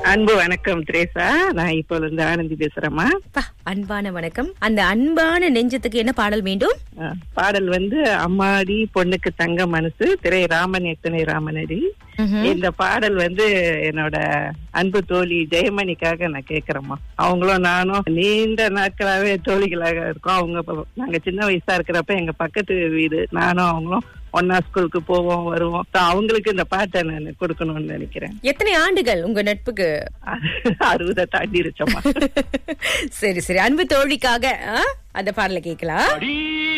அன்பு வணக்கம் திரேசா நான் இப்போ இருந்து ஆனந்தி பேசுறேம்மா பா, அன்பான வணக்கம் அந்த அன்பான நெஞ்சத்துக்கு என்ன பாடல் வேண்டும் அஹ், பாடல் வந்து அம்மாடி பொண்ணுக்கு தங்க மனசு திரை ராமன் எத்தனை ராமனடி ம்ஹும். இந்த பாடல் வந்து என்னோட அன்பு தோழி ஜெயமணிக்காக நான் கேக்குறேம்மா அவங்களும் நானும் நீண்ட நாட்களாவே தோழிகளாக இருக்கோம் அவங்க இப்ப- நாங்க சின்ன வயசா இருக்கிறப்ப எங்க பக்கத்து வீடு நானும் அவங்களும் ஒன்னா ஸ்கூலுக்கு போவோம் வருவோம் So, அவங்களுக்கு இந்த பாட்டை நான் கொடுக்கணும்னு நினைக்கிறேன் எத்தனை ஆண்டுகள் உங்க நட்புக்கு அறுபதை தாண்டி இருச்சோம்மா சரி சரி அன்பு தோழிக்காக ஆ? அந்த பாடலை கேட்கலாம்